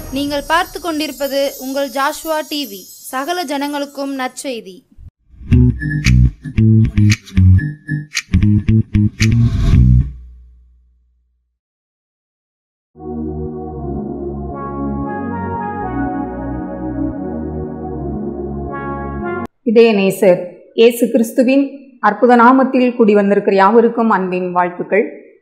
நீங்கள் பார்த்து கொண்டிருப்பது உங்கள் ஜாஷ்வா டிவி சகல ஜனங்களுக்கும் நற்செய்தி இதய நேசர் இயேசு கிறிஸ்துவின் அற்புத நாமத்தில் கூடி வந்திருக்கிற யாவருக்கும் அன்பின் வாழ்த்துக்கள்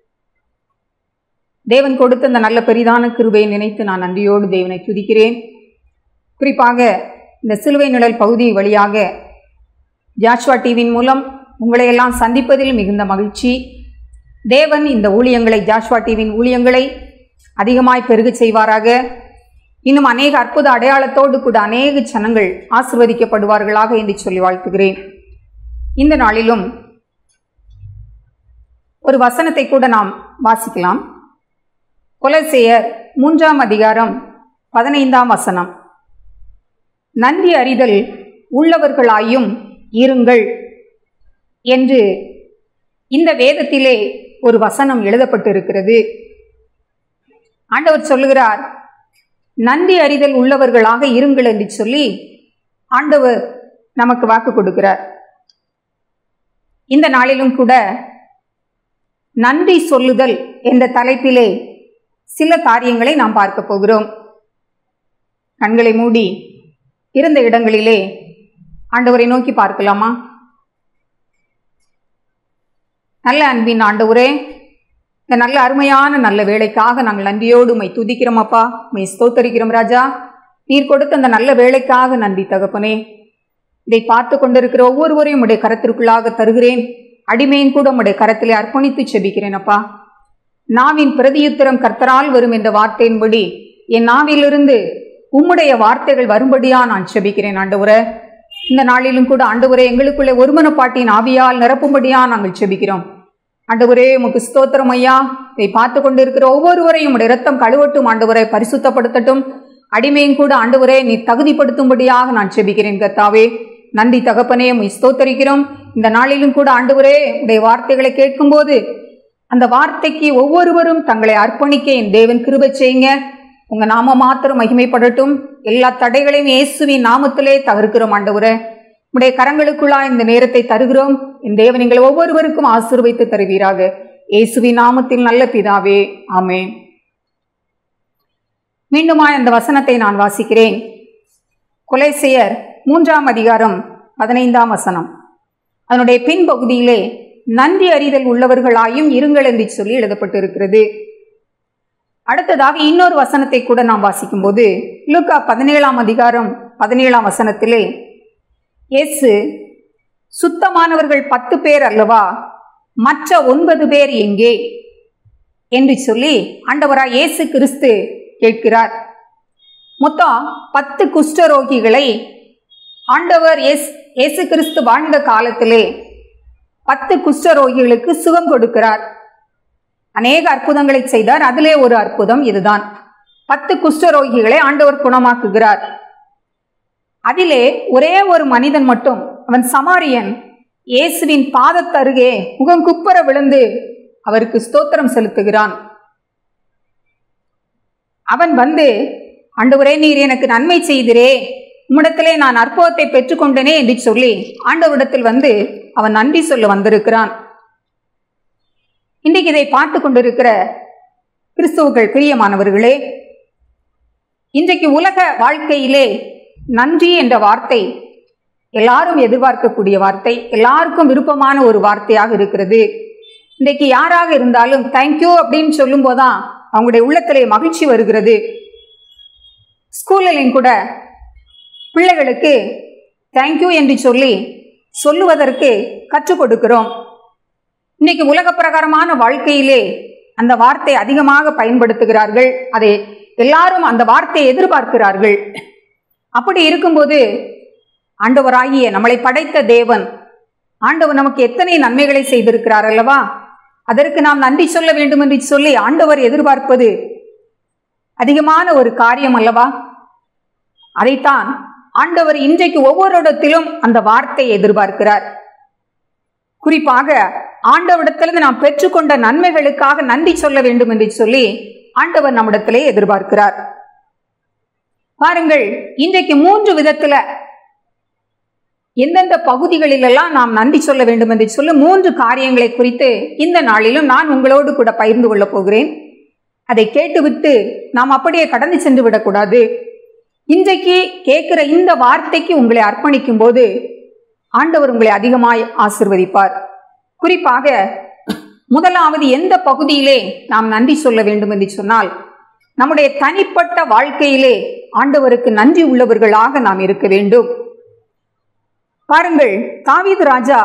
தேவன் கொடுத்த அந்த நல்ல பெரிதான கிருபையை நினைத்து நான் நன்றியோடு தேவனை துதிக்கிறேன் குறிப்பாக இந்த சிலுவை நிழல் பகுதி வழியாக ஜாஷ்வா டிவியின் மூலம் உங்களை எல்லாம் சந்திப்பதில் மிகுந்த மகிழ்ச்சி தேவன் இந்த ஊழியங்களை ஜாஷ்வா டிவியின் ஊழியங்களை அதிகமாய் பெருகச் செய்வாராக இன்னும் அநேக அற்புத அடையாளத்தோடு கூட அநேக ஜனங்கள் ஆசிர்வதிக்கப்படுவார்களாக என்று சொல்லி வாழ்த்துகிறேன் இந்த நாளிலும் ஒரு வசனத்தை கூட நாம் வாசிக்கலாம் கொலசேயர் மூன்றாம் அதிகாரம் பதினைந்தாம் வசனம் நன்றி அறிதல் உள்ளவர்களாயும் இருங்கள் என்று இந்த வேதத்திலே ஒரு வசனம் எழுதப்பட்டிருக்கிறது ஆண்டவர் சொல்லுகிறார் நன்றி அறிதல் உள்ளவர்களாக இருங்கள் என்று சொல்லி ஆண்டவர் நமக்கு வாக்கு கொடுக்கிறார் இந்த நாளிலும் கூட நன்றி சொல்லுதல் என்ற தலைப்பிலே சில காரியங்களை நாம் பார்க்க போகிறோம் கண்களை மூடி இருந்த இடங்களிலே ஆண்டவரை நோக்கி பார்க்கலாமா நல்ல அன்பின் ஆண்டவரே இந்த நல்ல அருமையான நல்ல வேலைக்காக நாங்கள் நன்றியோடு உமை துதிக்கிறோம் அப்பா உமை ஸ்தோத்தரிக்கிறோம் ராஜா நீர் கொடுத்த அந்த நல்ல வேலைக்காக நன்றி தகப்பனே இதை பார்த்து கொண்டிருக்கிற ஒவ்வொருவரையும் உடைய கரத்திற்குள்ளாக தருகிறேன் அடிமையின் கூட உடைய கரத்திலே அர்ப்பணித்து செபிக்கிறேன் அப்பா நாவின் பிரதியுத்தரம் கர்த்தரால் வரும் என்ற வார்த்தையின்படி என் நாவிலிருந்து உம்முடைய வார்த்தைகள் வரும்படியா நான் செபிக்கிறேன் ஆண்டவரே இந்த நாளிலும் கூட ஆண்டவரே எங்களுக்குள்ளே ஒருமனப்பாட்டின் ஆவியால் நிரப்பும்படியா நாங்கள் செபிக்கிறோம் ஆண்டவரே உமக்கு ஸ்தோத்திரம் ஐயா இதை பார்த்து கொண்டிருக்கிற ஒவ்வொருவரையும் உடைய ரத்தம் கழுவட்டும் ஆண்டவரை பரிசுத்தப்படுத்தட்டும் அடிமையும் கூட ஆண்டவரே நீ தகுதிப்படுத்தும்படியாக நான் செபிக்கிறேன் கர்த்தாவே நன்றி தகப்பனே உம்மை ஸ்தோத்தரிக்கிறோம் இந்த நாளிலும் கூட ஆண்டவரே உடைய வார்த்தைகளை கேட்கும்போது அந்த வார்த்தைக்கு ஒவ்வொருவரும் தங்களை அர்ப்பணிக்க என் தேவன் கிருபை செய்யுங்க உங்க நாம மாத்திரம் மகிமைப்படட்டும் எல்லா தடைகளையும் இயேசுவின் நாமத்திலே தவிர்க்கிறோம் ஆண்டவரே உடைய கரங்களுக்குள்ளா இந்த நேரத்தை தருகிறோம் என் தேவன் எங்களை ஒவ்வொருவருக்கும் ஆசீர்வைத்து தருவீராக இயேசுவின் நாமத்தில் நல்ல பிதாவே ஆமென் மீண்டுமாய் அந்த வசனத்தை நான் வாசிக்கிறேன் கொலைசெயர் மூன்றாம் அதிகாரம் பதினைந்தாம் வசனம் அதனுடைய பின்பகுதியிலே நன்றி அறிதல் உள்ளவர்களாயும் இருங்கள் என்று சொல்லி எழுதப்பட்டிருக்கிறது அடுத்ததாக இன்னொரு வசனத்தை கூட நாம் வாசிக்கும்போது லூக்கா பதினேழாம் அதிகாரம் பதினேழாம் வசனத்திலே இயேசு சுத்தமானவர்கள் பத்து பேர் அல்லவா மற்ற ஒன்பது பேர் எங்கே என்று சொல்லி ஆண்டவராய் இயேசு கிறிஸ்து கேட்கிறார் மொத்தம் பத்து குஷ்டரோகிகளை ஆண்டவர் எஸ் இயேசு கிறிஸ்து வாழ்ந்த காலத்திலே பத்து குஷ்டரோகிகளுக்கு சுகம் கொடுக்கிறார் அநேக அற்புதங்களை செய்தார் அதிலே ஒரு அற்புதம் இதுதான் பத்து குஷ்டரோகிகளை ஆண்டவர் குணமாக்குகிறார் அதிலே ஒரே ஒரு மனிதன் மட்டும் அவன் சமாரியன் இயேசுவின் பாதத்தருகே முகம் குப்பர விழுந்து அவருக்கு ஸ்தோத்திரம் செலுத்துகிறான் அவன் வந்து ஆண்டவரே நீர் எனக்கு நன்மை செய்திரே உம்மிடத்திலே நான் அற்புதத்தை பெற்றுக்கொண்டேனே என்று சொல்லி ஆண்டவரிடத்தில் வந்து அவன் நன்றி சொல்ல வந்திருக்கிறான் இன்றைக்கு இதை பார்த்து கொண்டிருக்கிற கிறிஸ்துவுகள் பிரியமானவர்களே இன்றைக்கு உலக வாழ்க்கையிலே நன்றி என்ற வார்த்தை எல்லாரும் எதிர்பார்க்கக்கூடிய வார்த்தை எல்லாருக்கும் விருப்பமான ஒரு வார்த்தையாக இருக்கிறது இன்றைக்கு யாராக இருந்தாலும் தேங்க்யூ அப்படின்னு சொல்லும் போதான் அவங்களுடைய உள்ளத்திலே மகிழ்ச்சி வருகிறது ஸ்கூலிலும் கூட பிள்ளைகளுக்கு தேங்க்யூ என்று சொல்லி சொல்லுவதற்கு கற்றுக் கொடுக்கிறோம் இன்னைக்கு உலக பிரகாரமான வாழ்க்கையிலே அந்த வார்த்தை அதிகமாக பயன்படுத்துகிறார்கள் அதை எல்லாரும் அந்த வார்த்தையை எதிர்பார்க்கிறார்கள் அப்படி இருக்கும்போது ஆண்டவராகிய நம்மளை படைத்த தேவன் ஆண்டவர் நமக்கு எத்தனை நன்மைகளை செய்திருக்கிறார் அல்லவா அதற்கு நாம் நன்றி சொல்ல வேண்டும் என்று சொல்லி ஆண்டவர் எதிர்பார்ப்பது அதிகமான ஒரு காரியம் அல்லவா அதைத்தான் ஆண்டவர் இன்றைக்கு ஒவ்வொரு இடத்திலும் அந்த வார்த்தையை எதிர்பார்க்கிறார் குறிப்பாக ஆண்டவரிடத்திலிருந்து நாம் பெற்றுக்கொண்ட நன்மைகளுக்காக நன்றி சொல்ல வேண்டும் என்று சொல்லி ஆண்டவர் நம்மிடத்திலே எதிர்பார்க்கிறார் பாருங்கள் இன்றைக்கு மூன்று விதத்துல எந்தெந்த பகுதிகளிலெல்லாம் நாம் நன்றி சொல்ல வேண்டும் என்று சொல்ல மூன்று காரியங்களை குறித்து இந்த நாளிலும் நான் உங்களோடு கூட பகிர்ந்து கொள்ளப் போகிறேன் அதை கேட்டுவிட்டு நாம் அப்படியே கடந்து சென்று விடக்கூடாது இன்றைக்கு கேட்கிற இந்த வார்த்தைக்கு உங்களை அர்ப்பணிக்கும் போது ஆண்டவர் உங்களை அதிகமாய் ஆசிர்வதிப்பார் குறிப்பாக முதலாவது எந்த பகுதியிலே நாம் நன்றி சொல்ல வேண்டும் என்று சொன்னால் நம்முடைய தனிப்பட்ட வாழ்க்கையிலே ஆண்டவருக்கு நன்றி உள்ளவர்களாக நாம் இருக்க வேண்டும் பாருங்கள் தாவீது ராஜா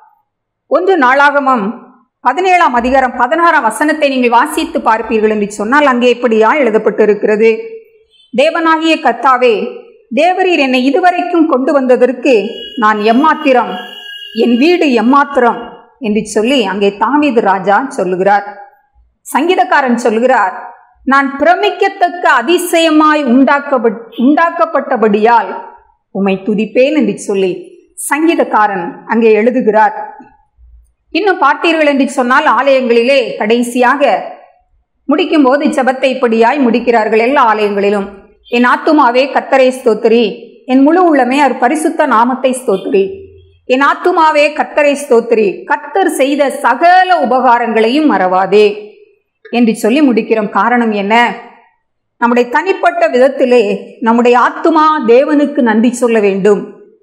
ஒன்று நாளாகமம் பதினேழாம் அதிகாரம் பதினாறாம் வசனத்தை நீங்கள் வாசித்து பார்ப்பீர்கள் என்று சொன்னால் அங்கே இப்படியா எழுதப்பட்டிருக்கிறது தேவனாகிய கர்த்தாவே தேவரீர் என்னை இதுவரைக்கும் கொண்டு வந்ததற்கு நான் எம்மாத்திரம் என் வீடு எம்மாத்திரம் என்று சொல்லி அங்கே தாவீது ராஜா சொல்லுகிறார் சங்கீதக்காரன் சொல்லுகிறார் நான் பிரமிக்கத்தக்க அதிசயமாய் உண்டாக்கப்பட் உண்டாக்கப்பட்டபடியால் உம்மை துதிப்பேன் என்று சொல்லி சங்கீதக்காரன் அங்கே எழுதுகிறார் இன்னும் பார்த்தீர்கள் என்று சொன்னால் ஆலயங்களிலே கடைசியாக முடிக்கும் போது ஜபத்தை இப்படியாய் முடிக்கிறார்கள் எல்லா ஆலயங்களிலும் என் ஆத்துமாவே கத்தரை ஸ்தோத்திரி என் முழு உள்ளமே அவர் பரிசுத்த நாமத்தை ஸ்தோத்திரி என் ஆத்துமாவே கத்தரை ஸ்தோத்திரி கத்தர் செய்த சகல உபகாரங்களையும் மறவாதே என்று சொல்லி முடிக்கிறோம் காரணம் என்ன நம்முடைய தனிப்பட்ட விதத்திலே நம்முடைய ஆத்துமா தேவனுக்கு நன்றி சொல்ல வேண்டும்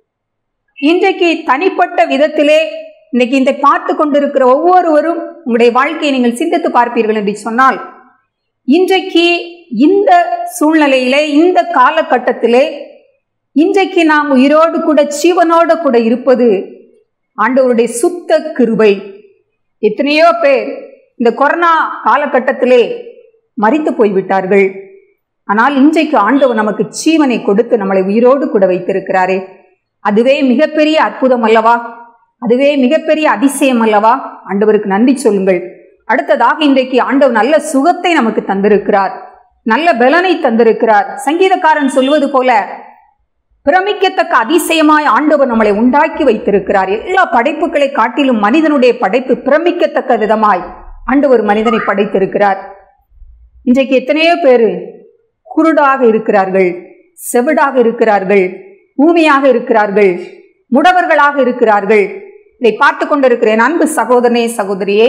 இன்றைக்கு தனிப்பட்ட விதத்திலே இன்னைக்கு இந்த பார்த்து கொண்டிருக்கிற ஒவ்வொருவரும் உங்களுடைய வாழ்க்கையை நீங்கள் சிந்தித்து பார்ப்பீர்கள் என்று சொன்னால் இன்றைக்கு இந்த சூழ்நிலையிலே இந்த காலகட்டத்திலே இன்றைக்கு நாம் உயிரோடு கூட ஜீவனோடு கூட இருப்பது ஆண்டவருடைய சுத்த கிருபை எத்தனையோ பேர் இந்த கொரோனா காலகட்டத்திலே மறித்து போய்விட்டார்கள் ஆனால் இன்றைக்கு ஆண்டவர் நமக்கு ஜீவனை கொடுத்து நம்மளை உயிரோடு கூட வைத்திருக்கிறாரே அதுவே மிகப்பெரிய அற்புதம் அல்லவா அதுவே மிகப்பெரிய அதிசயம் அல்லவா ஆண்டவருக்கு நன்றி சொல்லுங்கள் அடுத்ததாக இன்றைக்கு ஆண்டவர் நல்ல சுகத்தை நமக்கு தந்திருக்கிறார் நல்ல பலனை தந்திருக்கிறார் சங்கீதக்காரன் சொல்வது போல பிரமிக்கத்தக்க அதிசயமாய் ஆண்டவர் நம்மளை உண்டாக்கி வைத்திருக்கிறார் எல்லா படைப்புகளை காட்டிலும் மனிதனுடைய படைப்பு பிரமிக்கத்தக்க விதமாய் ஆண்டவர் மனிதனை படைத்திருக்கிறார் இன்றைக்கு எத்தனையோ பேர் குருடாக இருக்கிறார்கள் செவிடாக இருக்கிறார்கள் ஊமையாக இருக்கிறார்கள் முடவர்களாக இருக்கிறார்கள் இதை பார்த்து கொண்டிருக்கிறேன் அன்பு சகோதரனே சகோதரியே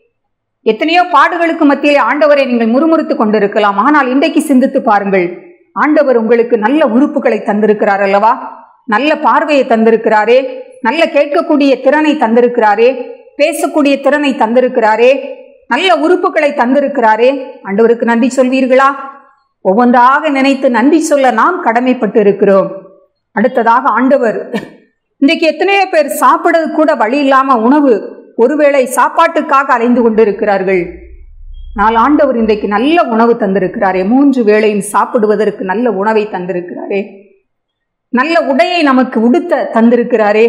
எத்தனையோ பாடுகளுக்கு மத்தியிலே ஆண்டவரை நீங்கள் முறுமுறுத்து கொண்டிருக்கலாம் ஆனால் இன்றைக்கு சிந்தித்து பாருங்கள் ஆண்டவர் உங்களுக்கு நல்ல உறுப்புகளை தந்திருக்கிறார் அல்லவா நல்ல பார்வையை தந்திருக்கிறாரே நல்ல கேட்கக்கூடிய திறனை தந்திருக்கிறாரே பேசக்கூடிய திறனை தந்திருக்கிறாரே நல்ல உறுப்புகளை தந்திருக்கிறாரே ஆண்டவருக்கு நன்றி சொல்வீர்களா ஒவ்வொன்றாக நினைத்து நன்றி சொல்ல நாம் கடமைப்பட்டு இருக்கிறோம் அடுத்ததாக ஆண்டவர் இன்றைக்கு எத்தனையோ பேர் சாப்பிடறது கூட வழி இல்லாம உணவு ஒருவேளை சாப்பாட்டுக்காக அலைந்து கொண்டிருக்கிறார்கள் நாலு ஆண்டவர் இன்றைக்கு நல்ல உணவு தந்திருக்கிறாரே மூன்று வேளையும் சாப்பிடுவதற்கு நல்ல உணவை தந்திருக்கிறாரே நல்ல உடையை நமக்கு உடுத்த தந்திருக்கிறாரே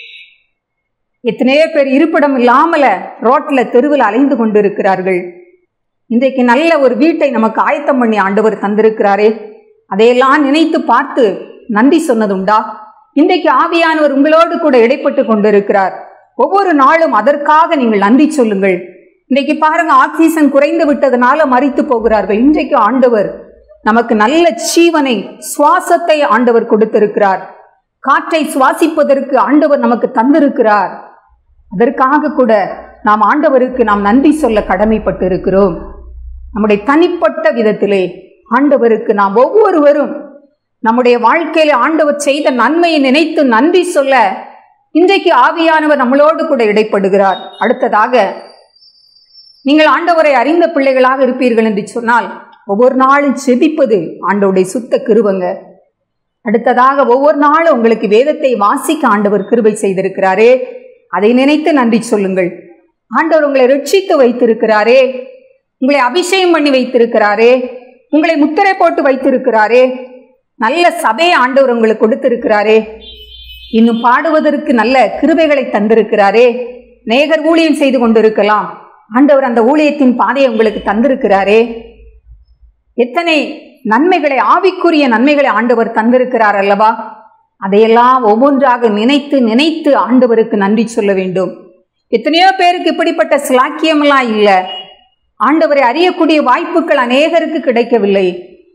எத்தனையோ பேர் இருப்பிடம் இல்லாமல ரோட்ல தெருவில் அலைந்து கொண்டிருக்கிறார்கள் இன்றைக்கு நல்ல ஒரு வீட்டை நமக்கு ஆயத்தம் பண்ணி ஆண்டவர் தந்திருக்கிறாரே அதையெல்லாம் நினைத்து பார்த்து நன்றி சொன்னதுண்டா இன்றைக்கு ஆவியானவர் உங்களோடு கூட இடைப்பட்டு கொண்டிருக்கிறார் ஒவ்வொரு நாளும் அதற்காக நீங்கள் நன்றி சொல்லுங்கள் இன்றைக்கு பாருங்க ஆக்சிஜன் குறைந்து விட்டதுனால மறித்து போகிறார்கள் இன்றைக்கு ஆண்டவர் நமக்கு நல்ல ஜீவனை சுவாசத்தை ஆண்டவர் கொடுத்திருக்கிறார் காற்றை சுவாசிப்பதற்கு ஆண்டவர் நமக்கு தந்திருக்கிறார் அதற்காக கூட நாம் ஆண்டவருக்கு நாம் நன்றி சொல்ல கடமைப்பட்டு இருக்கிறோம் நம்முடைய தனிப்பட்ட விதத்திலே ஆண்டவருக்கு நாம் ஒவ்வொருவரும் நம்முடைய வாழ்க்கையில ஆண்டவர் செய்த நன்மையை நினைத்து நன்றி சொல்ல இன்றைக்கு ஆவியானவர் நம்மளோடு கூட இடைப்படுகிறார் அடுத்ததாக நீங்கள் ஆண்டவரை அறிந்த பிள்ளைகளாக இருப்பீர்கள் என்று சொன்னால் ஒவ்வொரு நாளும் செபிப்பது ஆண்டவருடைய சுத்த கிருபங்க அடுத்ததாக ஒவ்வொரு நாளும் உங்களுக்கு வேதத்தை வாசிக்க ஆண்டவர் கிருபை செய்திருக்கிறாரே அதை நினைத்து நன்றி சொல்லுங்கள் ஆண்டவர் உங்களை ரட்சித்து வைத்திருக்கிறாரே உங்களை அபிஷேகம் பண்ணி வைத்திருக்கிறாரே உங்களை முத்திரை போட்டு வைத்திருக்கிறாரே நல்ல சபையை ஆண்டவர் உங்களுக்கு கொடுத்திருக்கிறாரே இன்னும் பாடுவதற்கு நல்ல கிருபைகளை தந்திருக்கிறாரே நேகர் ஊழியம் செய்து கொண்டிருக்கலாம் ஆண்டவர் அந்த ஊழியத்தின் பாதையை உங்களுக்கு தந்திருக்கிறாரே எத்தனை நன்மைகளை ஆவிக்குரிய நன்மைகளை ஆண்டவர் தந்திருக்கிறார் அல்லவா அதையெல்லாம் ஒவ்வொன்றாக நினைத்து நினைத்து ஆண்டவருக்கு நன்றி சொல்ல வேண்டும் எத்தனையோ பேருக்கு இப்படிப்பட்ட சிலாக்கியமெல்லாம் இல்லை ஆண்டவரை அறியக்கூடிய வாய்ப்புகள் அநேகருக்கு கிடைக்கவில்லை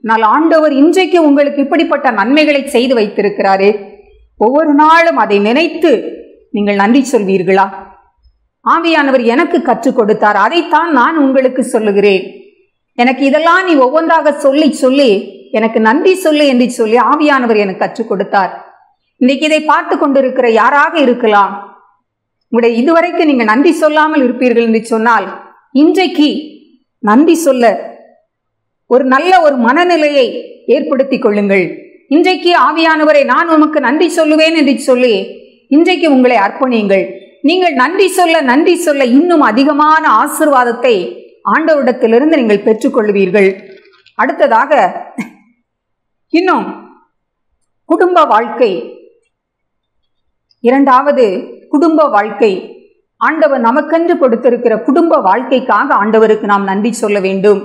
ஆனால் ஆண்டவர் இன்றைக்கு உங்களுக்கு இப்படிப்பட்ட நன்மைகளை செய்து வைத்திருக்கிறாரே ஒவ்வொரு நாளும் அதை நினைத்து நீங்கள் நன்றி சொல்வீர்களா ஆவியானவர் எனக்கு கற்றுக் கொடுத்தார் அதைத்தான் நான் உங்களுக்கு சொல்லுகிறேன் எனக்கு இதெல்லாம் நீ ஒவ்வொன்றாக சொல்லி சொல்லி எனக்கு நன்றி சொல்லு என்று சொல்லி ஆவியானவர் எனக்கு கற்றுக் கொடுத்தார் இன்னைக்கு இதை பார்த்து கொண்டிருக்கிற யாராக இருக்கலாம் உங்களுடைய இதுவரைக்கும் நீங்க நன்றி சொல்லாமல் இருப்பீர்கள் என்று சொன்னால் இன்றைக்கு நன்றி சொல்ல ஒரு நல்ல ஒரு மனநிலையை ஏற்படுத்திக் கொள்ளுங்கள் இன்றைக்கு ஆவியானவரை நான் உமக்கு நன்றி சொல்லுவேன் என்று சொல்லி இன்றைக்கு உங்களை அர்ப்பணியுங்கள் நீங்கள் நன்றி சொல்ல நன்றி சொல்ல இன்னும் அதிகமான ஆசிர்வாதத்தை ஆண்டவரிடத்திலிருந்து நீங்கள் பெற்றுக்கொள்வீர்கள் அடுத்ததாக இன்னும் குடும்ப வாழ்க்கை இரண்டாவது குடும்ப வாழ்க்கை ஆண்டவர் நமக்கென்று கொடுத்திருக்கிற குடும்ப வாழ்க்கைக்காக ஆண்டவருக்கு நாம் நன்றி சொல்ல வேண்டும்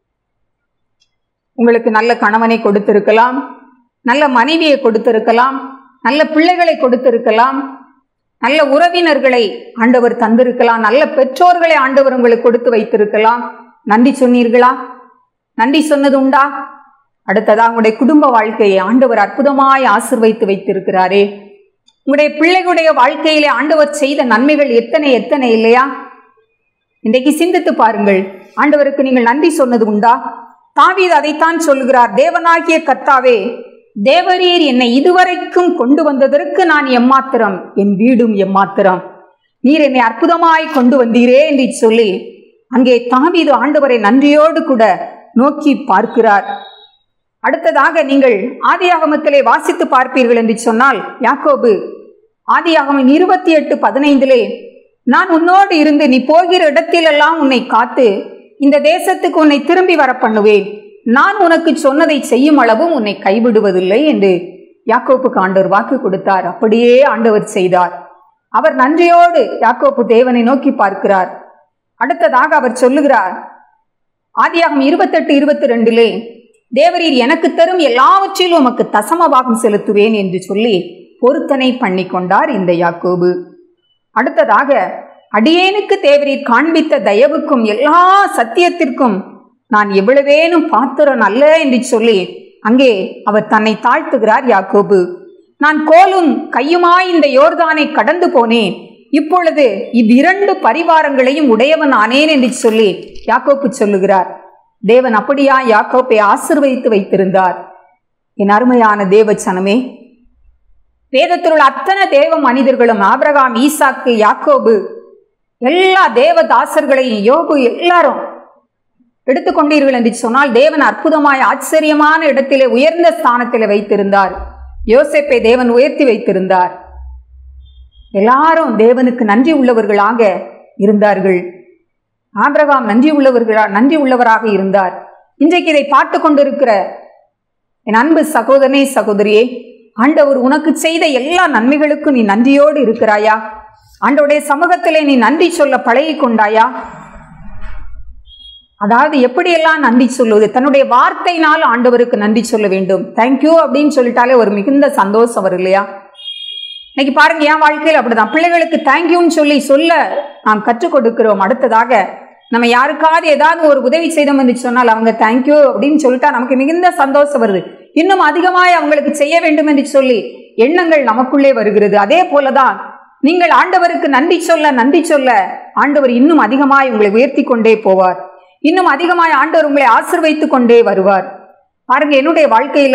உங்களுக்கு நல்ல கணவனை கொடுத்திருக்கலாம் நல்ல மனைவியை கொடுத்திருக்கலாம் நல்ல பிள்ளைகளை கொடுத்திருக்கலாம் நல்ல உறவினர்களை ஆண்டவர் தந்திருக்கலாம் நல்ல பெற்றோர்களை ஆண்டவர் உங்களுக்கு கொடுத்து வைத்திருக்கலாம் நன்றி சொன்னீர்களா நன்றி சொன்னது உண்டா அடுத்ததாக உங்களுடைய குடும்ப வாழ்க்கையை ஆண்டவர் அற்புதமாய் ஆசிர்வைத்து வைத்திருக்கிறாரே உங்களுடைய பிள்ளைகளுடைய வாழ்க்கையிலே ஆண்டவர் செய்த நன்மைகள் எத்தனை எத்தனை இல்லையா இன்றைக்கு சிந்தித்து பாருங்கள் ஆண்டவருக்கு நீங்கள் நன்றி சொன்னது உண்டா தாவீது அதைத்தான் சொல்லுகிறார் தேவனாகிய கர்த்தாவே தேவரீர் என்னை இதுவரைக்கும் கொண்டு வந்ததற்கு நான் எம்மாத்திரம் என் வீடும் எம்மாத்திரம் நீர் என்னை அற்புதமாய் கொண்டு வந்தீரே என்று சொல்லி அங்கே தாவீது ஆண்டவரை நன்றியோடு கூட நோக்கி பார்க்கிறார் அடுத்ததாக நீங்கள் ஆதியாகமத்திலே வாசித்து பார்ப்பீர்கள் என்று சொன்னால் யாக்கோபு ஆதியாகமம் இருபத்தி எட்டு பதினைந்திலே நான் உன்னோடு இருந்து நீ போகிற இடத்திலெல்லாம் உன்னை காத்து இந்த தேசத்துக்கு உன்னை திரும்பி வர பண்ணுவேன் நான் உனக்கு சொன்னதை செய்யும் அளவும் உன்னை கைவிடுவதில்லை என்று யாக்கோப்புக்கு ஆண்டவர் வாக்கு கொடுத்தார் அப்படியே ஆண்டவர் செய்தார் அவர் நன்றியோடு யாக்கோப்பு தேவனை நோக்கி பார்க்கிறார் அடுத்ததாக அவர் சொல்லுகிறார் ஆதியாகம் இருபத்தெட்டு இருபத்தி ரெண்டிலே தேவரீர் எனக்கு தரும் எல்லாவற்றிலும் உமக்கு தசமபாகம் செலுத்துவேன் என்று சொல்லி பொருத்தனை பண்ணி கொண்டார் இந்த யாக்கோபு அடுத்ததாக அடியேனுக்கு தேவரீர் காண்பித்த தயவுக்கும் எல்லா சத்தியத்திற்கும் நான் எவ்வளவேனும் பாத்திரம் அல்ல என்று சொல்லி அங்கே அவர் தன்னை தாழ்த்துகிறார் யாக்கோபு நான் கோலும் கையுமாய் இந்த யோர்தானை கடந்து போனேன் இப்பொழுது இவ்விரண்டு பரிவாரங்களையும் உடையவன் ஆனேன் என்று சொல்லி யாக்கோப்பு சொல்லுகிறார் தேவன் அப்படியா யாக்கோப்பை ஆசிர்வதித்து வைத்திருந்தார் என் அருமையான தேவ சனமே வேதத்தில் உள்ள அத்தனை தேவ மனிதர்களும் ஆபிரகாம் ஈசாக்கு யாக்கோபு எல்லா தேவ தாசர்களையும் யோபு எல்லாரும் எடுத்துக்கொண்டீர்கள் என்று சொன்னால் தேவன் அற்புதமாய் ஆச்சரியமான இடத்திலே உயர்ந்த ஸ்தானத்திலே வைத்திருந்தார் யோசேப்பை தேவன் உயர்த்தி வைத்திருந்தார் எல்லாரும் தேவனுக்கு நன்றி உள்ளவர்களாக இருந்தார்கள் ஆபிரகாம் நன்றி உள்ளவர்களா நன்றி உள்ளவராக இருந்தார் இன்றைக்கு இதை பார்த்து கொண்டிருக்கிற என் அன்பு சகோதரனே சகோதரியே ஆண்டவர் உனக்கு செய்த எல்லா நன்மைகளுக்கும் நீ நன்றியோடு இருக்கிறாயா ஆண்டவருடைய சமூகத்திலே நீ நன்றி சொல்ல பழகி கொண்டாயா அதாவது எப்படியெல்லாம் நன்றி சொல்லுவது தன்னுடைய வார்த்தையினால் ஆண்டவருக்கு நன்றி சொல்ல வேண்டும் தேங்க்யூ அப்படின்னு சொல்லிட்டாலே ஒரு மிகுந்த சந்தோஷம் வரும் இல்லையா இன்னைக்கு பாருங்க என் வாழ்க்கையில் அப்படிதான் பிள்ளைகளுக்கு தேங்க்யூன்னு சொல்லி சொல்ல நாம் கற்றுக் கொடுக்கிறோம் அடுத்ததாக நம்ம யாருக்காவது ஏதாவது ஒரு உதவி செய்தோம் என்று சொன்னால் அவங்க தேங்க்யூ அப்படின்னு சொல்லிட்டா நமக்கு மிகுந்த சந்தோஷம் வருது இன்னும் அதிகமாய் அவங்களுக்கு செய்ய வேண்டும் என்று சொல்லி எண்ணங்கள் நமக்குள்ளே வருகிறது அதே போலதான் நீங்கள் ஆண்டவருக்கு நன்றி சொல்ல நன்றி சொல்ல ஆண்டவர் இன்னும் அதிகமாய் உங்களை உயர்த்தி கொண்டே போவார் இன்னும் அதிகமாய் ஆண்டவர் உங்களை ஆசிர்வைத்து கொண்டே வருவார் பாருங்க என்னுடைய வாழ்க்கையில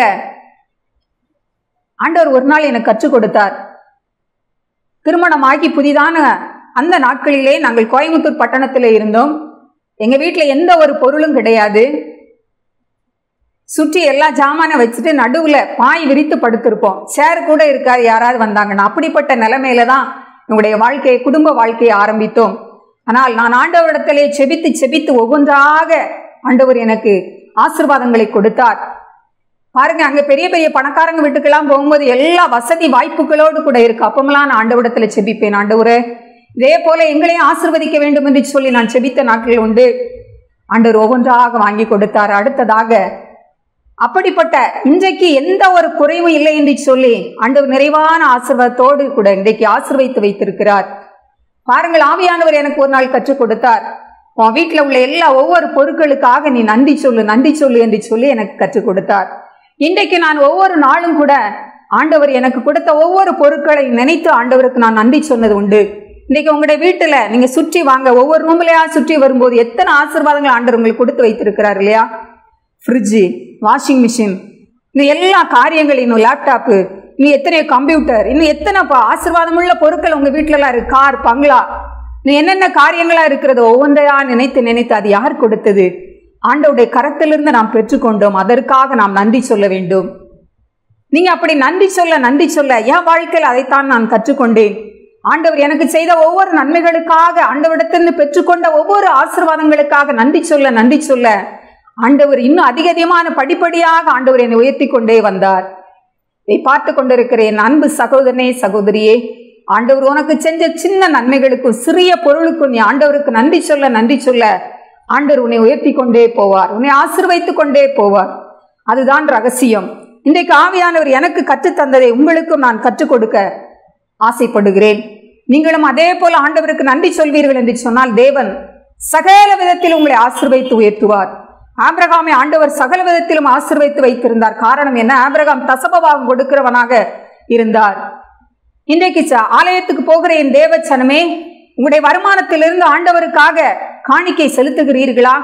ஆண்டவர் ஒரு நாள் எனக்கு கற்றுக் கொடுத்தார் திருமணமாகி புதிதான அந்த நாட்களிலே நாங்கள் கோயம்புத்தூர் பட்டணத்தில் இருந்தோம் எங்க வீட்டில் எந்த ஒரு பொருளும் கிடையாது சுற்றி எல்லா ஜாமானை வச்சுட்டு நடுவில் பாய் விரித்து படுத்திருப்போம் சேர் கூட இருக்காது யாராவது வந்தாங்கன்னா அப்படிப்பட்ட நிலைமையில தான் என்னுடைய வாழ்க்கையை குடும்ப வாழ்க்கையை ஆரம்பித்தோம் ஆனால் நான் ஆண்டவரிடத்திலே செபித்து செபித்து ஒவ்வொன்றாக ஆண்டவர் எனக்கு ஆசிர்வாதங்களை கொடுத்தார் பாருங்க அங்க பெரிய பெரிய பணக்காரங்க வீட்டுக்கெல்லாம் போகும்போது எல்லா வசதி வாய்ப்புகளோடு கூட இருக்கு அப்பமெல்லாம் நான் ஆண்டவரிடத்துல செபிப்பேன் ஆண்டவரே இதே போல எங்களையும் ஆசிர்வதிக்க வேண்டும் என்று சொல்லி நான் செபித்த நாட்கள் உண்டு ஆண்டவர் ஒவ்வொன்றாக வாங்கி கொடுத்தார் அடுத்ததாக அப்படிப்பட்ட இன்றைக்கு எந்த ஒரு குறைவும் இல்லை என்று சொல்லி ஆண்டவர் நிறைவான ஆசிர்வாதத்தோடு கூட இன்றைக்கு ஆசிர்வைத்து வைத்திருக்கிறார் பாருங்கள் ஆவியானவர் எனக்கு ஒரு நாள் கற்றுக் கொடுத்தார் உன் வீட்டில் உள்ள எல்லா ஒவ்வொரு பொருட்களுக்காக நீ நன்றி சொல்லு நன்றி சொல்லு என்று சொல்லி எனக்கு கற்றுக் கொடுத்தார் இன்றைக்கு நான் ஒவ்வொரு நாளும் கூட ஆண்டவர் எனக்கு கொடுத்த ஒவ்வொரு பொருட்களை நினைத்து ஆண்டவருக்கு நான் நன்றி சொன்னது உண்டு இன்னைக்கு உங்களுடைய வீட்டுல நீங்க சுற்றி வாங்க ஒவ்வொரு ரூம்லயா சுற்றி வரும்போது எத்தனை ஆசீர்வாதங்கள் ஆண்டவர் உங்களுக்கு கொடுத்து வைத்திருக்கிறார் இல்லையா ஃப்ரிட்ஜு வாஷிங் மிஷின் இந்த எல்லா காரியங்களும் இன்னும் லேப்டாப்பு இன்னும் எத்தனை கம்ப்யூட்டர் இன்னும் எத்தனை ப- ஆசீர்வாதமுள்ள பொருட்கள் உங்க வீட்டுலலாம் இருக்கு கார் பங்களா இன்னும் என்னென்ன காரியங்களா இருக்கிறது ஒவ்வொன்றையா நினைத்து நினைத்து அது யார் கொடுத்தது ஆண்டவருடைய கரத்திலிருந்து நாம் பெற்றுக்கொண்டோம் அதற்காக நாம் நன்றி சொல்ல வேண்டும் நீங்க அப்படி நன்றி சொல்ல நன்றி சொல்ல என் வாழ்க்கையில் அதைத்தான் நான் கற்றுக்கொண்டேன் ஆண்டவர் எனக்கு செய்த ஒவ்வொரு நன்மைகளுக்காக ஆண்டவரிடத்திலிருந்து பெற்றுக்கொண்ட ஒவ்வொரு ஆசீர்வாதங்களுக்காக நன்றி சொல்ல நன்றி சொல்ல ஆண்டவர் இன்னும் அதிக அதிகமான படிப்படியாக ஆண்டவர் என்னை உயர்த்தி கொண்டே வந்தார் இதை பார்த்து கொண்டிருக்கிற என் அன்பு சகோதரனே சகோதரியே ஆண்டவர் உனக்கு செஞ்ச சின்ன நன்மைகளுக்கும் சிறிய பொருளுக்கும் நீ ஆண்டவருக்கு நன்றி சொல்ல நன்றி சொல்ல ஆண்டவர் உன்னை உயர்த்தி கொண்டே போவார் உன்னை ஆசீர்வைத்து கொண்டே போவார் அதுதான் ரகசியம் இன்றைக்கு ஆவியானவர் எனக்கு கற்றுத் தந்ததை உங்களுக்கும் நான் கற்றுக் கொடுக்க ஆசைப்படுகிறேன் நீங்களும் அதே போல ஆண்டவருக்கு நன்றி சொல்வீர்கள் என்று சொன்னால் தேவன் சகல விதத்தில் உங்களை ஆசீர்வைத்து உயர்த்துவார் ஆபிரகாமை ஆண்டவர் சகல விதத்திலும் ஆசீர்வைத்து வைத்திருந்தார் காரணம் என்ன ஆபிரகாம் தசபபாகம் கொடுக்கிறவனாக இருந்தார் இன்றைக்கு ச- ஆலயத்துக்கு போகிற என் தேவச்சனமே உங்களுடைய வருமானத்திலிருந்து ஆண்டவருக்காக காணிக்கை செலுத்துகிறீர்களா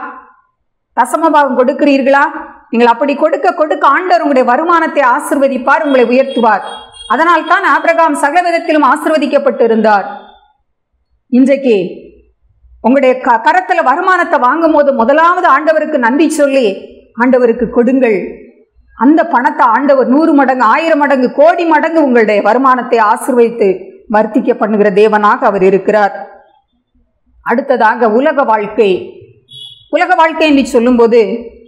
தசமபாகம் கொடுக்கிறீர்களா நீங்கள் அப்படி கொடுக்க கொடுக்க ஆண்டவர் உங்களுடைய வருமானத்தை ஆசிர்வதிப்பார் உங்களை உயர்த்துவார் அதனால் தான் ஆபிரகாம் சகல விதத்திலும் ஆசிர்வதிக்கப்பட்டு இருந்தார் இன்றைக்கு உங்களுடைய க கரத்துல வருமானத்தை வாங்கும் போது முதலாவது ஆண்டவருக்கு நன்றி சொல்லி ஆண்டவருக்கு கொடுங்கள் அந்த பணத்தை ஆண்டவர் நூறு மடங்கு ஆயிரம் மடங்கு கோடி மடங்கு உங்களுடைய வருமானத்தை ஆசிர்வதித்து வர்த்திக்க பண்ணுகிற தேவனாக அவர் இருக்கிறார் அடுத்ததாக உலக வாழ்க்கை உலக வாழ்க்கை என்று சொல்லும்போது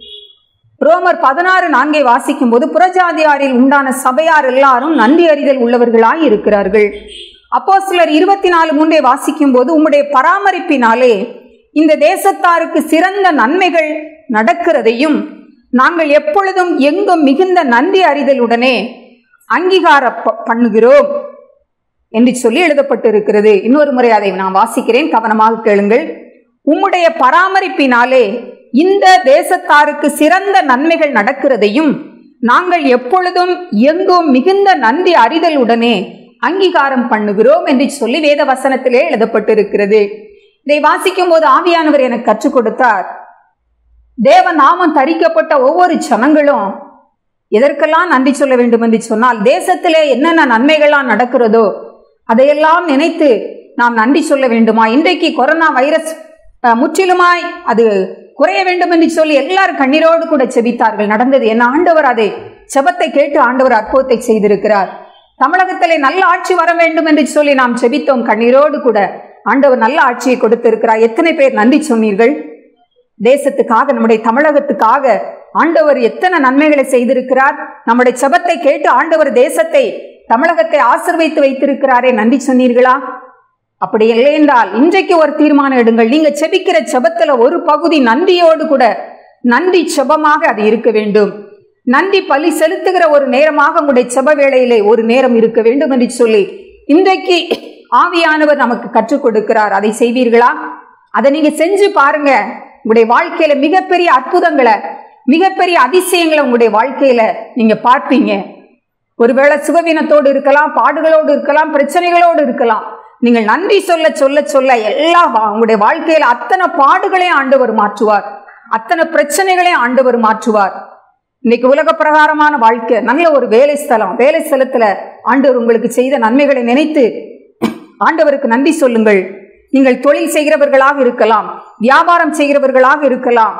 ரோமர் பதினாறு நான்கை வாசிக்கும் போது புறஜாதியாரில் உண்டான சபையார் எல்லாரும் நன்றி அறிதல் உள்ளவர்களாய் இருக்கிறார்கள் அப்போ சிலர் இருபத்தி நாலு மூன்றை வாசிக்கும் போது உம்முடைய பராமரிப்பினாலே இந்த தேசத்தாருக்கு சிறந்த நன்மைகள் நடக்கிறதையும் நாங்கள் எப்பொழுதும் எங்கும் மிகுந்த நன்றி அறிதலுடனே அங்கீகார ப- பண்ணுகிறோம் என்று சொல்லி எழுதப்பட்டிருக்கிறது இன்னொரு முறை அதை நான் வாசிக்கிறேன் கவனமாக கேளுங்கள் உம்முடைய பராமரிப்பினாலே இந்த தேசத்தாருக்கு சிறந்த நன்மைகள் நடக்கிறதையும் நாங்கள் எப்பொழுதும் எங்கும் மிகுந்த நன்றி அறிதலுடனே அங்கீகாரம் பண்ணுகிறோம் என்று சொல்லி வேத வசனத்திலே எழுதப்பட்டிருக்கிறது இதை வாசிக்கும் போது ஆவியானவர் எனக்கு கற்றுக் கொடுத்தார் தேவ நாமம் தரிக்கப்பட்ட ஒவ்வொரு சனங்களும் எதற்கெல்லாம் நன்றி சொல்ல வேண்டும் என்று சொன்னால் தேசத்திலே என்னென்ன நன்மைகள்லாம் நடக்கிறதோ அதையெல்லாம் நினைத்து நாம் நன்றி சொல்ல வேண்டுமா இன்றைக்கு கொரோனா வைரஸ் அஹ், முற்றிலுமாய் அது குறைய வேண்டும் என்று சொல்லி எல்லாரும் கண்ணீரோடு கூட செபித்தார்கள் நடந்தது என்ன ஆண்டவர் அதை செபத்தை கேட்டு ஆண்டவர் அற்புதத்தை செய்திருக்கிறார் தமிழகத்திலே நல்ல ஆட்சி வர வேண்டும் என்று சொல்லி நாம் செபித்தோம் கண்ணீரோடு கூட ஆண்டவர் நல்ல ஆட்சியை கொடுத்திருக்கிறார் எத்தனை பேர் நன்றி சொன்னீர்கள் தேசத்துக்காக நம்முடைய தமிழகத்துக்காக ஆண்டவர் எத்தனை நன்மைகளை செய்திருக்கிறார் நம்முடைய செபத்தை கேட்டு ஆண்டவர் தேசத்தை தமிழகத்தை ஆசிர்வைத்து வைத்திருக்கிறாரே நன்றி சொன்னீர்களா அப்படி இல்லை என்றால் இன்றைக்கு ஒரு தீர்மானம் எடுங்கள் நீங்க செபிக்கிற செபத்துல ஒரு பகுதி நன்றியோடு கூட நன்றி செபமாக அது இருக்க வேண்டும் நன்றி பலி செலுத்துகிற ஒரு நேரமாக உங்களுடைய செப வேளையிலே ஒரு நேரம் இருக்க வேண்டும் என்று சொல்லி இன்றைக்கு ஆவியானவர் நமக்கு கற்றுக் கொடுக்கிறார் அதை செய்வீர்களா அதை நீங்க செஞ்சு பாருங்க உங்களுடைய வாழ்க்கையில மிகப்பெரிய அற்புதங்களை மிகப்பெரிய அதிசயங்களை உங்களுடைய வாழ்க்கையில நீங்க பார்ப்பீங்க ஒருவேளை சுகவீனத்தோடு இருக்கலாம் பாடுகளோடு இருக்கலாம் பிரச்சனைகளோடு இருக்கலாம் நீங்கள் நன்றி சொல்ல சொல்ல சொல்ல எல்லா வா- உங்களுடைய வாழ்க்கையில அத்தனை பாடுகளையும் ஆண்டவர் மாற்றுவார் அத்தனை பிரச்சனைகளையும் ஆண்டவர் மாற்றுவார் இன்னைக்கு உலக பிரகாரமான வாழ்க்கை நல்ல ஒரு வேலை ஸ்தலம் வேலை ஸ்தலத்துல ஆண்டவர் உங்களுக்கு செய்த நன்மைகளை நினைத்து ஆண்டவருக்கு நன்றி சொல்லுங்கள் நீங்கள் தொழில் செய்கிறவர்களாக இருக்கலாம் வியாபாரம் செய்கிறவர்களாக இருக்கலாம்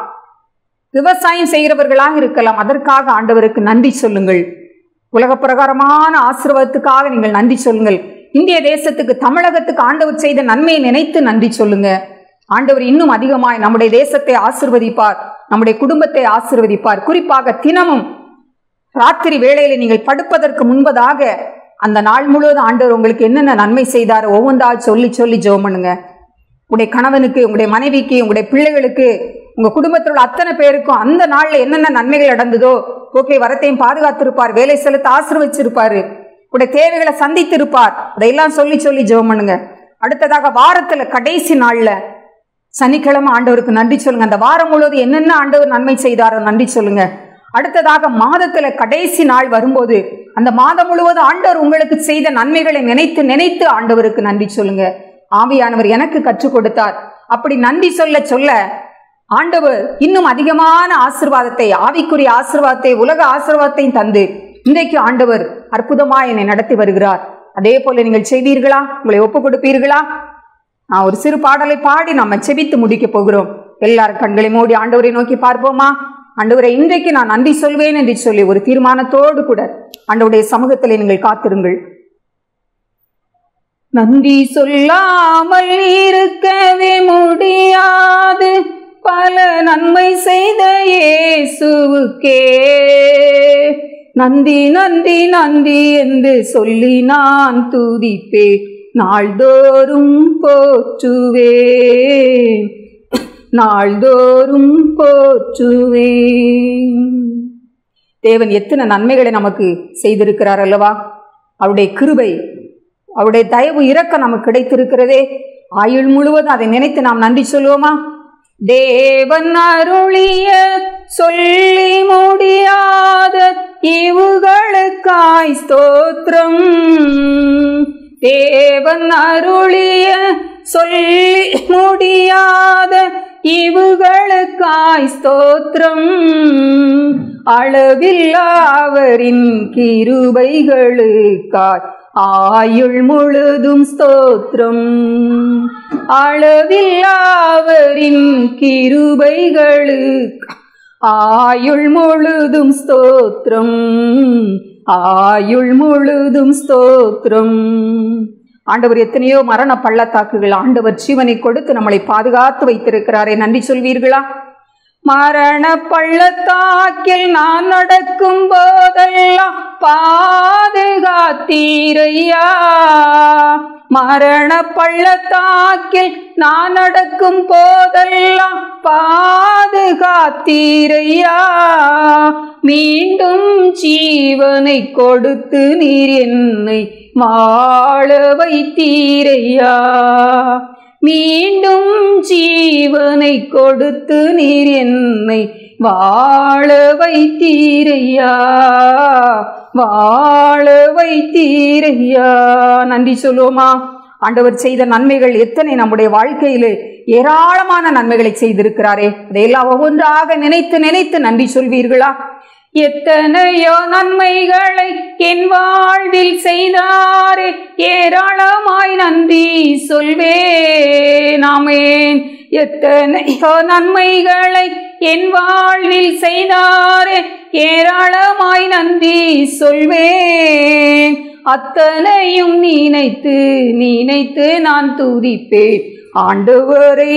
விவசாயம் செய்கிறவர்களாக இருக்கலாம் அதற்காக ஆண்டவருக்கு நன்றி சொல்லுங்கள் உலக பிரகாரமான ஆசீர்வாதத்துக்காக நீங்கள் நன்றி சொல்லுங்கள் இந்திய தேசத்துக்கு தமிழகத்துக்கு ஆண்டவர் செய்த நன்மையை நினைத்து நன்றி சொல்லுங்க ஆண்டவர் இன்னும் அதிகமாய் நம்முடைய தேசத்தை ஆசிர்வதிப்பார் நம்முடைய குடும்பத்தை ஆசிர்வதிப்பார் குறிப்பாக தினமும் ராத்திரி வேளையில நீங்கள் படுப்பதற்கு முன்பதாக அந்த நாள் முழுவதும் ஆண்டவர் உங்களுக்கு என்னென்ன நன்மை செய்தார் ஒவ்வொன்றா சொல்லி சொல்லி ஜெபம் பண்ணுங்க உங்களுடைய கணவனுக்கு உங்களுடைய மனைவிக்கு உங்களுடைய பிள்ளைகளுக்கு உங்க குடும்பத்தில் உள்ள அத்தனை பேருக்கும் அந்த நாள்ல என்னென்ன நன்மைகள் நடந்ததோ ஓகே வரத்தையும் பாதுகாத்திருப்பார் வேலை செலுத்த ஆசீர்வச்சிருப்பாரு உங்களுடைய தேவைகளை சந்தித்திருப்பார் அதையெல்லாம் சொல்லி சொல்லி ஜெபம் பண்ணுங்க அடுத்ததாக வாரத்துல கடைசி நாள்ல சனிக்கிழமை ஆண்டவருக்கு நன்றி சொல்லுங்க அந்த வாரம் முழுவதும் என்னென்ன ஆண்டவர் நன்மை செய்தாரோ நன்றி சொல்லுங்க அடுத்ததாக மாதத்துல கடைசி நாள் வரும்போது அந்த மாதம் முழுவதும் ஆண்டவர் உங்களுக்கு செய்த நன்மைகளை நினைத்து நினைத்து ஆண்டவருக்கு நன்றி சொல்லுங்க ஆவியானவர் எனக்கு கற்றுக் கொடுத்தார் அப்படி நன்றி சொல்ல சொல்ல ஆண்டவர் இன்னும் அதிகமான ஆசிர்வாதத்தை ஆவிக்குரிய ஆசிர்வாதத்தை உலக ஆசிர்வாதத்தையும் தந்து இன்றைக்கு ஆண்டவர் அற்புதமா என்னை நடத்தி வருகிறார் அதே போல நீங்கள் செய்வீர்களா உங்களை ஒப்பு கொடுப்பீர்களா நான் ஒரு சிறு பாடலை பாடி நம்ம செபித்து முடிக்க போகிறோம் எல்லாரும் கண்களை மூடி ஆண்டவரை நோக்கி பார்ப்போமா ஆண்டவரை இன்றைக்கு நான் நன்றி சொல்வேன் என்று சொல்லி ஒரு தீர்மானத்தோடு கூட ஆண்டவருடைய சமூகத்தில் நீங்கள் காத்திருங்கள் நன்றி சொல்லாமல் இருக்கவே முடியாது பல நன்மை செய்த இயேசுவுக்கே நன்றி நன்றி நன்றி என்று சொல்லி நான் துதிப்பே நாள்தோறும் போற்றுவேன் நாள்தோறும் போற்றுவேன் தேவன் எத்தனை நன்மைகளை நமக்கு செய்திருக்கிறார் அல்லவா அவருடைய கிருபை அவருடைய தயவு இரக்கம் நமக்கு கிடைத்திருக்கிறதே ஆயுள் முழுவதும் அதை நினைத்து நாம் நன்றி சொல்லுவோமா தேவன் அருளிய சொல்லி முடியாத இவுகளுக்காய் ஸ்தோத்திரம் தேவன் அருளிய சொல்லி முடியாத இவுகளுக்காய் ஸ்தோத்திரம் அளவில்லாவரின் கிருபைகளுக்காய் ஆயுள் முழுதும் ஸ்தோத்திரம் அளவில்லாவரின் கிருபைகளுக்கு ஆயுள் முழுதும் ஸ்தோத்திரம் ஆயுள் முழுதும் ஸ்தோத்திரம் ஆண்டவர் எத்தனையோ மரண பள்ளத்தாக்குகள் ஆண்டவர் ஜீவனை கொடுத்து நம்மளை பாதுகாத்து வைத்திருக்கிறாரே நன்றி சொல்வீர்களா மரண பள்ளத்தாக்கில் நான் நடக்கும் போதெல்லாம் பாதுகாத்தீரையா மரண பள்ளத்தாக்கில் நான் நடக்கும் போதெல்லாம் பாதுகாத்தீரையா மீண்டும் ஜீவனை கொடுத்து நீர் என்னை வாழ வைத்தீரையா மீண்டும் ஜீவனை கொடுத்து நீர் என்னை வாழ வைத்தீரையா வாழ வைத்தீரையா நன்றி சொல்லுவோமா ஆண்டவர் செய்த நன்மைகள் எத்தனை நம்முடைய வாழ்க்கையிலே ஏராளமான நன்மைகளை செய்திருக்கிறாரே அதையெல்லாம் ஒவ்வொன்றாக நினைத்து நினைத்து நன்றி சொல்வீர்களா எத்தனையோ நன்மைகளை என் வாழ்வில் செய்தாரே ஏராளமாய் நன்றி சொல்வேன் ஆமேன் எத்தனையோ நன்மைகளை என் வாழ்வில் செய்தாரே ஏராளமாய் நன்றி சொல்வேன் அத்தனையும் நினைத்து நினைத்து நான் துதிப்பேன் ஆண்டவரை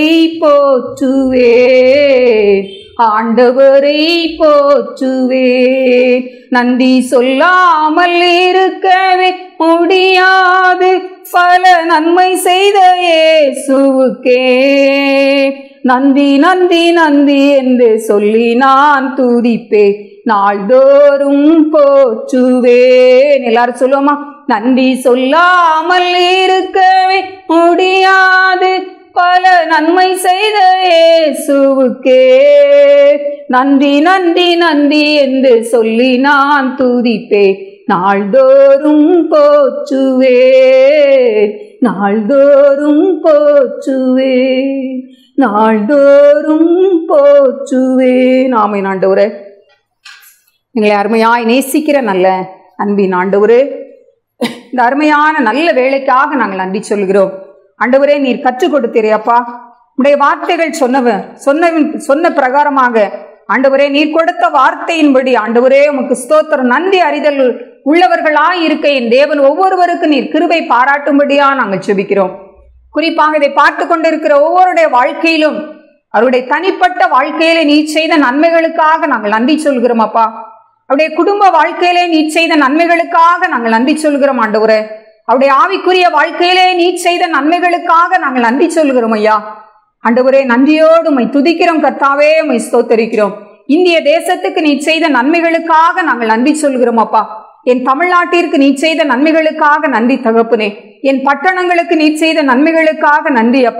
போற்றுவேன் ஆண்டவரை போற்றுவேன் நன்றி சொல்லாமல் இருக்கவே முடியாது பல நன்மை செய்த இயேசுவுக்கே நந்தி நந்தி நந்தி என்று சொல்லி நான் துதிப்பேன் நாள்தோறும் போற்றுவேன் எல்லாரும் சொல்லுவோமா நன்றி சொல்லாமல் இருக்கவே முடியாது பல நன்மை செய்த இயேசுவுக்கே நன்றி நன்றி நன்றி என்று சொல்லி நான் துதிப்பேன் நாள்தோறும் போற்றுவேன் நாள்தோறும் போற்றுவேன் நாள்தோறும் போற்றுவேன் ஆமை ஆண்டவரே எங்களை அருமையாய் நேசிக்கிற நல்ல அன்பின் ஆண்டவரே இந்த அருமையான நல்ல வேலைக்காக நாங்கள் நன்றி சொல்கிறோம் ஆண்டவரே நீர் கற்றுக் கொடுத்தீரே அப்பா உடைய வார்த்தைகள் சொன்னவ சொன்ன சொன்ன பிரகாரமாக ஆண்டவரே நீர் கொடுத்த வார்த்தையின்படி ஆண்டவரே உமக்கு ஸ்தோத்திரம் நன்றி அறிதல் உள்ளவர்களாய் இருக்க என் தேவன் ஒவ்வொருவருக்கும் நீர் கிருபை பாராட்டும்படியா நாங்கள் செபிக்கிறோம் குறிப்பாக இதை பார்த்து கொண்டிருக்கிற ஒவ்வொருடைய வாழ்க்கையிலும் அவருடைய தனிப்பட்ட வாழ்க்கையிலே நீ செய்த நன்மைகளுக்காக நாங்கள் நன்றி சொல்கிறோம் அப்பா அவருடைய குடும்ப வாழ்க்கையிலே நீ செய்த நன்மைகளுக்காக நாங்கள் நன்றி சொல்கிறோம் ஆண்டவரே அவருடைய ஆவிக்குரிய வாழ்க்கையிலே நீ செய்த நன்மைகளுக்காக நாங்கள் நன்றி சொல்கிறோம் ஐயா ஆண்டவரே நன்றியோடு உம்மை துதிக்கிறோம் கர்த்தாவே உம்மை ஸ்தோத்தரிக்கிறோம் இந்திய தேசத்துக்கு நீ செய்த நன்மைகளுக்காக நாங்கள் நன்றி சொல்கிறோம் அப்பா என் தமிழ்நாட்டிற்கு நீ செய்த நன்மைகளுக்காக நன்றி தகப்புனே என் பட்டணங்களுக்கு நீ செய்த நன்மைகளுக்காக நன்றி அப்பா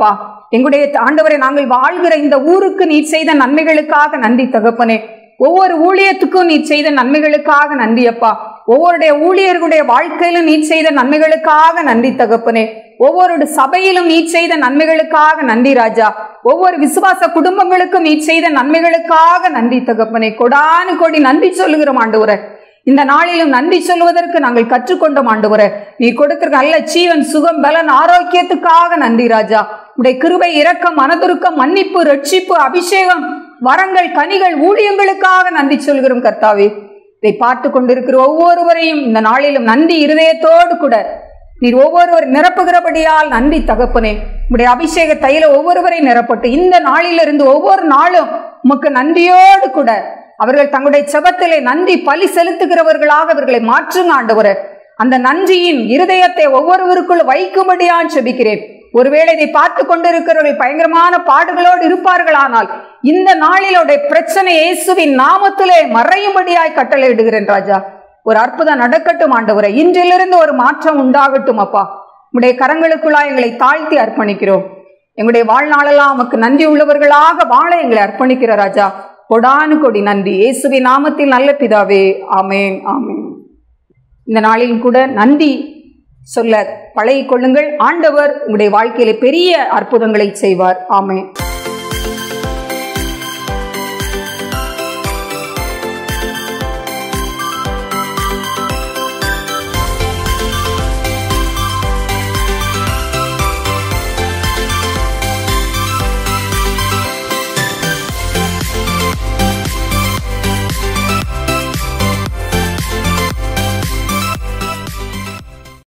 எங்களுடைய ஆண்டவரை நாங்கள் வாழ்கிற இந்த ஊருக்கு நீர் செய்த நன்மைகளுக்காக நன்றி தகப்பனே ஒவ்வொரு ஊழியத்துக்கும் நீர் செய்த நன்மைகளுக்காக நன்றி அப்பா ஒவ்வொருடைய ஊழியர்களுடைய வாழ்க்கையிலும் நீர் செய்த நன்மைகளுக்காக நன்றி தகப்பனே ஒவ்வொரு சபையிலும் நீர் செய்த நன்மைகளுக்காக நன்றி ராஜா ஒவ்வொரு விசுவாச குடும்பங்களுக்கும் நீர் செய்த நன்மைகளுக்காக நன்றி தகப்பனே கொடானு கொடி நன்றி சொல்லுகிறோம் ஆண்டவரே இந்த நாளிலும் நன்றி சொல்வதற்கு நாங்கள் கற்றுக்கொண்டோம் ஆண்டவரே நீ கொடுத்திருக்க நல்ல ஜீவன் சுகம் பலன் ஆரோக்கியத்துக்காக நன்றி ராஜா உடைய கிருபை இரக்கம் மனதுருக்கம் மன்னிப்பு ரட்சிப்பு அபிஷேகம் வரங்கள் கனிகள் ஊழியங்களுக்காக நன்றி சொல்கிறோம் கர்த்தாவே இதை பார்த்து கொண்டிருக்கிற ஒவ்வொருவரையும் இந்த நாளிலும் நன்றி இருதயத்தோடு கூட நீர் ஒவ்வொருவர் நிரப்புகிறபடியால் நன்றி தகப்பனே உடைய அபிஷேக தைல ஒவ்வொருவரை நிரப்பட்டு இந்த நாளிலிருந்து ஒவ்வொரு நாளும் உமக்கு நன்றியோடு கூட அவர்கள் தங்களுடைய செபத்திலே நன்றி பலி செலுத்துகிறவர்களாக அவர்களை மாற்றுங்க ஆண்டவரே அந்த நன்றியின் இருதயத்தை ஒவ்வொருவருக்குள் வைக்கும்படியான் செபிக்கிறேன் ஒருவேளை இதை பார்த்து கொண்டிருக்கிறவர்கள் பயங்கரமான பாடுகளோடு இருப்பார்களானால் இந்த நாளிலோட பிரச்சனை இயேசுவின் நாமத்திலே மறையும்படியாய் கட்டளையிடுகிறேன் ராஜா ஒரு அற்புதம் நடக்கட்டும் ஆண்டவரே இன்றிலிருந்து ஒரு மாற்றம் உண்டாகட்டும் அப்பா உடைய கரங்களுக்குள்ளாய் எங்களை தாழ்த்தி அர்ப்பணிக்கிறோம் எங்களுடைய வாழ்நாளெல்லாம் உமக்கு நன்றி உள்ளவர்களாக வாழ எங்களை அர்ப்பணிக்கிற ராஜா கொடானு கொடி நன்றி இயேசுவின் நாமத்தில் நல்ல பிதாவே ஆமேன் ஆமேன் இந்த நாளிலும் கூட நன்றி சொல்ல பழகிக் கொள்ளுங்கள் ஆண்டவர் உங்களுடைய வாழ்க்கையில பெரிய அற்புதங்களை செய்வார் ஆமேன்